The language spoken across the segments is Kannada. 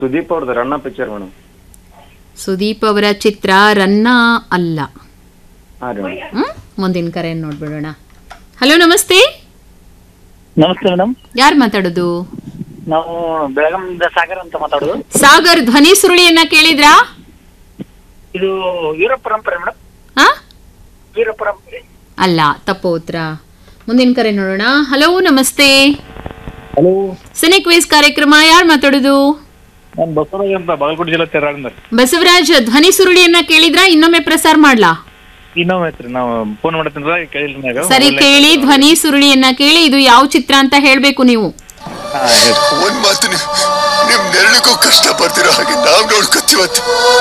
ಸುದೀಪ್ ಅವ್ರದ್ದು ರನ್ನ ಪಿಕ್ಚರ್ ಮೇಡಮ್ ಸುದೀಪ್ ಅವರ ಚಿತ್ರ ರನ್ನ ಅಲ್ಲ ಹಾಂ ರೀ ಮೇಡಮ್ ಹ್ಮ್? ಮುಂದಿನ ಕರೆಯನ್ನು ನೋಡ್ಬಿಡೋಣ ಹಲೋ ನಮಸ್ತೆ ನಮಸ್ತೆ ಮೇಡಮ್ ಯಾರು ಮಾತಾಡೋದು ನಾವು ಬೆಳಗಾವಿಯಿಂದ ಸಾಗರ್ ಅಂತ ಮಾತಾಡೋದು ಸಾಗರ್ ಧ್ವನಿ ಸುರುಳಿಯನ್ನ ಕೇಳಿದ್ರಾ ಇದು ವೀರ ಪರಂಪರೆ ಮೇಡಮ್ ಹಾ ವೀರ ಪರಂಪರೆ ಅಲ್ಲ ತಪ್ಪು ಉತ್ತರ ಮುಂದಿನ ಕರೆ ನೋಡೋಣ ಹಲೋ ನಮಸ್ತೆ ಹಲೋ ಸಿನಿಕ್ ವೇಸ್ ಕಾರ್ಯಕ್ರಮ ಯಾರು ಮಾತಾಡೋದು ನಾನು ಬಸವರಾಜ್ ಅಂತ ಬಾಗಲಕೋಟೆ ಜಿಲ್ಲೆ ತೆರಾಳಿಂದ ಬಸವರಾಜ್ ಧ್ವನಿ ಸುರುಳಿಯನ್ನ ಕೇಳಿದ್ರಾ ಇನ್ನೊಮ್ಮೆ ಪ್ರಸಾರ ಮಾಡ್ಲಾ ಇನ್ನೊಮ್ಮೆ ಐತ್ರಿ ನಾವು ಫೋನ್ ಮಾಡತ್ತೀನ ಕೇಳಿಲ್ಲ ಮ್ಯಾಗ ಸರಿ ಕೇಳಿ ಧ್ವನಿ ಸುರುಳಿಯನ್ನ ಕೇಳಿ ಇದು ಯಾವ ಚಿತ್ರ ಅಂತ ಹೇಳ್ಬೇಕು ನೀವು ಹಾ ಹೇಳ್ರಿ ಒಂದ್ ಮಾತು ನೀವು ನಿಮ್ ನೆರಳಿಗೂ ಕಷ್ಟ ಪಡ್ತಿರೋ ಹಾಗೆ ನಾವ್ ನೋಡ್ಕೊತೀವತ್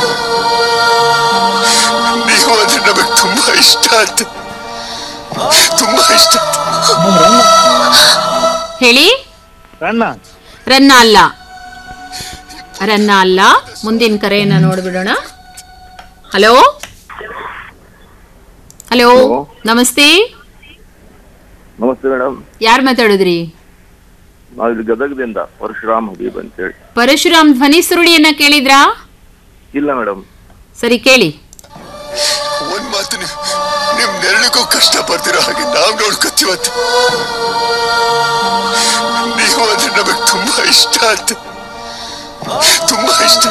ನೀವು ಅಂದ್ರೆ ನಮಗ್ ತುಂಬಾ ಇಷ್ಟ ಅಂತ ತುಂಬಾ ಇಷ್ಟ ಹೇಳಿ ರಣ್ಣ ರನ್ನ ಅಲ್ಲ ರನ್ನ ಅಲ್ಲ ಮುಂದಿನ ಕರೆಯನ್ನ ನೋಡ್ಬಿಡೋಣ ಹಲೋ ಹಲೋ ನಮಸ್ತೆ ನಮಸ್ತೆ ಮೇಡಮ್ ಯಾರು ಮಾತಾಡಿದ್ರಿ ನಾವು ಇಲ್ಲಿ ಗದಗದಿಂದ ಪರಶುರಾಮ್ ಹಬೀಬ್ ಅಂತೇಳಿ ಪರಶುರಾಮ್ ಧ್ವನಿ ಸುರುಳಿಯನ್ನ ಕೇಳಿದ್ರಾ ಇಲ್ಲ ಮೇಡಮ್ ಸರಿ ಕೇಳಿ ಒಂದ್ ಮಾತು ನೀವು ನಿಮ್ ನೆರಳಿಗೂ ಕಷ್ಟ ಪಡ್ತಿರೋ ಹಾಗೆ ನಾವ್ ನೋಡ್ಕೊತೀವತ್ ನೀವು ಅಂದ್ರೆ ನಮಗ್ ತುಂಬಾ ಇಷ್ಟ ಅಂತ ತುಂಬಾ ಇಷ್ಟ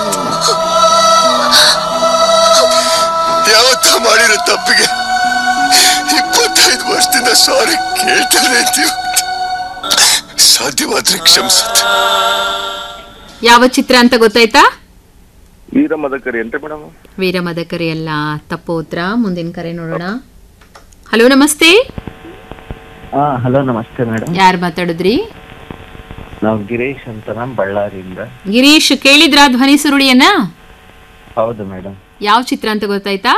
ಯಾವತ್ತೋ ಮಾಡಿರೋ ತಪ್ಪಿಗೆ ಇಪ್ಪತ್ತೈದು ವರ್ಷದಿಂದ ಸಾರಿ ಕೇಳ್ತಾನೆ ಇದ್ದೀವಿ ಸಾಧ್ಯವಾದ್ರೆ ಕ್ಷಮಿಸುತ್ತೆ ಯಾವ ಚಿತ್ರ ಅಂತ ಗೊತ್ತಾಯ್ತಾ ವೀರ ಮದಕರಿ ಎಂತ ಮೇಡಮ್ ವೀರ ಮದಕರಿ ಅಲ್ಲ ತಪ್ಪು ಉತ್ತರ ಮುಂದಿನ ಕರೆ ನೋಡೋಣ ಹಲೋ ನಮಸ್ತೆ ಹಾ ಹಲೋ ನಮಸ್ತೆ ಮೇಡಮ್ ಯಾರು ಮಾತಾಡಿದ್ರಿ ನಾವು ಗಿರೀಶ್ ಅಂತ ನಮ್ ಬಳ್ಳಾರಿಯಿಂದ ಗಿರೀಶ್ ಕೇಳಿದ್ರಾ ಧ್ವನಿ ಸುರುಳಿಯನ್ನ ಹೌದು ಮೇಡಮ್ ಯಾವ ಚಿತ್ರ ಅಂತ ಗೊತ್ತಾಯ್ತಾ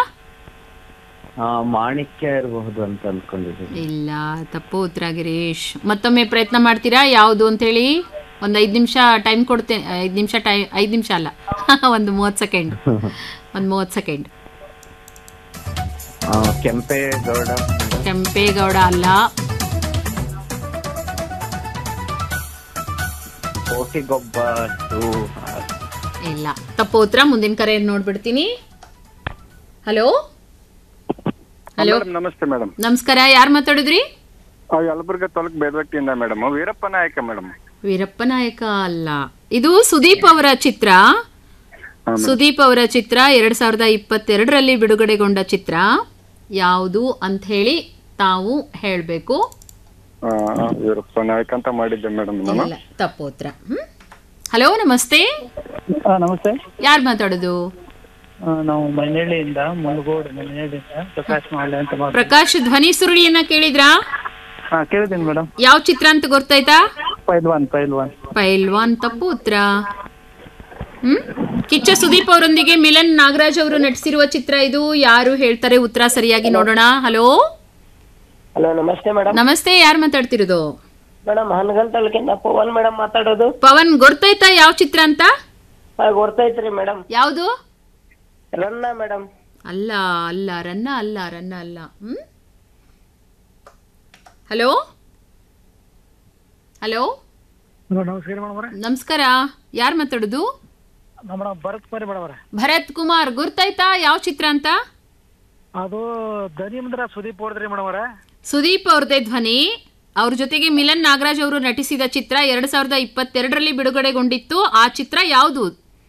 ಮಾಣಿಕ್ಯ ಇರಬಹುದು ಅಂತ ಅನ್ಕೊಂಡಿದ್ದೀನಿ ಇಲ್ಲ ತಪ್ಪು ಉತ್ತರ ಗಿರೀಶ್ ಮತ್ತೊಮ್ಮೆ ಪ್ರಯತ್ನ ಮಾಡ್ತೀರಾ ಯಾವುದು ಅಂತ ಹೇಳಿ ಒಂದು ಐದು ನಿಮಿಷ ಟೈಮ್ ಕೊಡ್ತೇನೆ ಐದು ನಿಮಿಷ ಟೈಮ್ ಐದು ನಿಮಿಷ ಅಲ್ಲ ಒಂದು ಮೂವತ್ತು ಸೆಕೆಂಡ್ ಒಂದು ಮೂವತ್ತು ಸೆಕೆಂಡ್ ಆ, ಕೆಂಪೇಗೌಡ ಕೆಂಪೇಗೌಡ ಅಲ್ಲ ಕೋಟಿಗೊಬ್ಬ ಟು ಇಲ್ಲ ತಪ್ಪು ಉತ್ತರ ಮುಂದಿನ ಕರೆ ನೋಡ್ಬಿಡ್ತೀನಿ ಹಲೋ ಹಲೋ ನಮಸ್ತೆ ಮೇಡಮ್ ನಮಸ್ಕಾರ ಯಾರು ಮಾತಾಡಿದ್ರಿ ಯಲಬುರ್ಗ ತಾಲೂಕ್ ಬೇದವಟ್ಟಿಯಿಂದ ಮೇಡಮ್ ವೀರಪ್ಪ ನಾಯಕ ಮೇಡಮ್ ವೀರಪ್ಪ ನಾಯಕ ಅಲ್ಲ ಇದು ಸುದೀಪ್ ಅವರ ಚಿತ್ರ ಸುದೀಪ್ ಅವರ ಚಿತ್ರ ಎರಡ್ ಸಾವಿರದ ಇಪ್ಪತ್ತೆರಡರಲ್ಲಿ ಬಿಡುಗಡೆಗೊಂಡ ಚಿತ್ರ ಯಾವುದು ಅಂತ ಹೇಳಿ ತಾವು ಹೇಳಬೇಕು ವೀರಪ್ಪ ನಾಯಕ ಅಂತ ಮಾಡಿದ್ದೆ ಮೇಡಮ್ ನಾನು ಇಲ್ಲ ತಪ್ಪು ಉತ್ತರ ಹ್ಮ್ ಹಲೋ ನಮಸ್ತೆ ನಮಸ್ತೆ ಯಾರು ಮಾತಾಡೋದು ಆ, ನಾವು ಮನೆಹಳ್ಳಿಯಿಂದ ಮುನಗೋಡು ಮನೆಹಳ್ಳಿಯಿಂದ ಪ್ರಕಾಶ್ ಮಾಲೆ ಅಂತ ಮಾತಾಡ್ತೀವಿ ಪ್ರಕಾಶ್ ಧ್ವನಿ ಸುರುಳಿಯನ್ನ ಕೇಳಿದ್ರಾ ಹಾ ಕೇಳಿದ್ದೀನಿ ಮೇಡಮ್ ಯಾವ ಚಿತ್ರ ಅಂತ ಗೊತ್ತಾಯ್ತಾ ಪೈಲ್ವಾನ್ ಪೈಲ್ವಾನ್ ಪೈಲ್ವಾನ್ ತಪ್ಪು ಉತ್ತರ ಹ್ಮ್ ಕಿಚ್ಚ ಸುದೀಪ್ ಅವರೊಂದಿಗೆ ಮಿಲನ್ ನಾಗರಾಜ್ ಅವರು ನಟಿಸಿರುವ ಚಿತ್ರ ಇದು ಯಾರು ಹೇಳ್ತಾರೆ ಉತ್ತರ ಸರಿಯಾಗಿ ನೋಡೋಣ ಹಲೋ ಹಲೋ ನಮಸ್ತೆ ಮೇಡಮ್ ನಮಸ್ತೆ ಯಾರು ಮಾತಾಡ್ತಿರೋದು ಮೇಡಮ್ ಹನಗಲ್ ತಾಲೂಕಿಂದ ಪವನ್ ಮೇಡಮ್ ಮಾತಾಡೋದು ಪವನ್ ಗೊತ್ತಾಯ್ತಾ ಯಾವ ಚಿತ್ರ ಅಂತ ಹಾ, ಗೊತ್ತೈತ್ರಿ ಮೇಡಮ್ ಯಾವುದು ರನ್ನ ಮೇಡಮ್ ಅಲ್ಲ ಅಲ್ಲ ರನ್ನ ಅಲ್ಲ ರನ್ನ ಅಲ್ಲ ಹ್ಮ್ ಹಲೋ ಹಲೋ ನಮಸ್ಕಾರ ಮೇಡಮ್ ಅವರೇ ನಮಸ್ಕಾರ ಯಾರು ಮಾತಾಡೋದು ನಮ್ಮ ಭರತ್ ಕುಮಾರಿ ಮೇಡಮ್ ಅವರೇ ಭರತ್ ಕುಮಾರ್ ಗೊತ್ತಾಯ್ತಾ ಯಾವ ಚಿತ್ರ ಅಂತ ಅದು ಧನಿಂದ್ರ ಸುದೀಪ್ ಹೊಡೆದ್ರಿ ಮೇಡಮ್ ಅವರೇ ಸುದೀಪ್ ಅವ್ರದೇ ಧ್ವನಿ ಅವ್ರ ಜೊತೆಗೆ ಮಿಲನ್ ನಾಗರಾಜ್ ಅವರು ನಟಿಸಿದ ಚಿತ್ರ ಎರಡ್ ಸಾವಿರದ ಇಪ್ಪತ್ತೆರಡರಲ್ಲಿ ಬಿಡುಗಡೆಗೊಂಡಿತ್ತು ಆ ಚಿತ್ರ ಯಾವುದು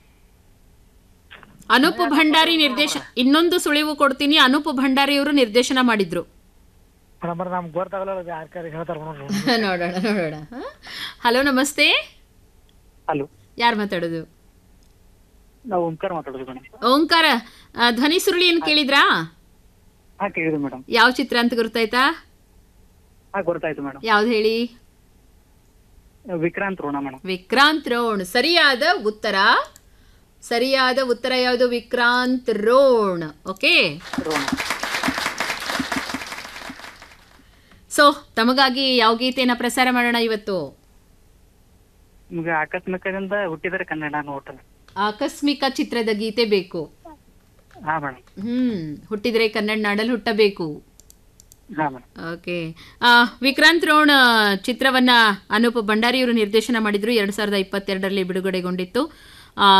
ಅನೂಪ್ ಭಂಡಾರಿ ನಿರ್ದೇಶ ಇನ್ನೊಂದು ಸುಳಿವು ಕೊಡ್ತೀನಿ ಅನೂಪ್ ಭಂಡಾರಿ ಅವರು ನಿರ್ದೇಶನ ಮಾಡಿದ್ರು ಮೇಡಮ್ ಅವ್ರೆ ನಮ್ಗೆ ಗೊತ್ತಾಗಲ್ಲ ಯಾರ್ಕಾರಿ ಹೇಳ್ತಾರೆ ಮೇಡಮ್ ನೋಡೋಣ ನೋಡೋಣ ಹಲೋ ನಮಸ್ತೆ ಹಲೋ ಯಾರು ಮಾತಾಡೋದು ನಾವು ಓಂಕಾರ ಮಾತಾಡೋದು ಮೇಡಮ್ ಓಂಕಾರ ಆ, ಧ್ವನಿ ಸುರುಳಿಯನ್ನು ಕೇಳಿದ್ರಾ ಹಾ ಕೇಳಿದೆ ಮೇಡಮ್ ಯಾವ ಚಿತ್ರ ಅಂತ ಗೊತ್ತಾಯ್ತಾ ಹಾ ಗೊತ್ತಾಯ್ತು ಮೇಡಮ್ ಯಾವ್ದು ಹೇಳಿ ವಿಕ್ರಾಂತ್ ರೋಣ ಮೇಡಮ್ ವಿಕ್ರಾಂತ್ ರೋಣ್ ಸರಿಯಾದ ಉತ್ತರ ಸರಿಯಾದ ಉತ್ತರ ಯಾವುದು ವಿಕ್ರಾಂತ್ ರೋಣ್ ಓಕೆ ರೋಣ ಸೊ ತಮಗಾಗಿ ಯಾವ ಗೀತೆನ ಪ್ರಸಾರ ಮಾಡೋಣ ಇವತ್ತು ನಿಮ್ಗೆ ಆಕಸ್ಮಿಕದಿಂದ ಹುಟ್ಟಿದರೆ ಕನ್ನಡ ನೋಟಲ್ ಆಕಸ್ಮಿಕ ಚಿತ್ರದ ಗೀತೆ ಬೇಕು ಹಾ ಮೇಡಮ್ ಹ್ಮ್ ಹುಟ್ಟಿದ್ರೆ ಕನ್ನಡ ನಾಡಲ್ಲಿ ಹುಟ್ಟಬೇಕು ಹಾ ಮೇಡಮ್ ಓಕೆ ವಿಕ್ರಾಂತ್ ರೋಣ್ ಚಿತ್ರವನ್ನ ಅನೂಪ್ ಭಂಡಾರಿಯವರು ನಿರ್ದೇಶನ ಮಾಡಿದ್ರು ಎರಡ್ ಸಾವಿರದ ಇಪ್ಪತ್ತೆರಡರಲ್ಲಿ ಬಿಡುಗಡೆಗೊಂಡಿತ್ತು ಆ,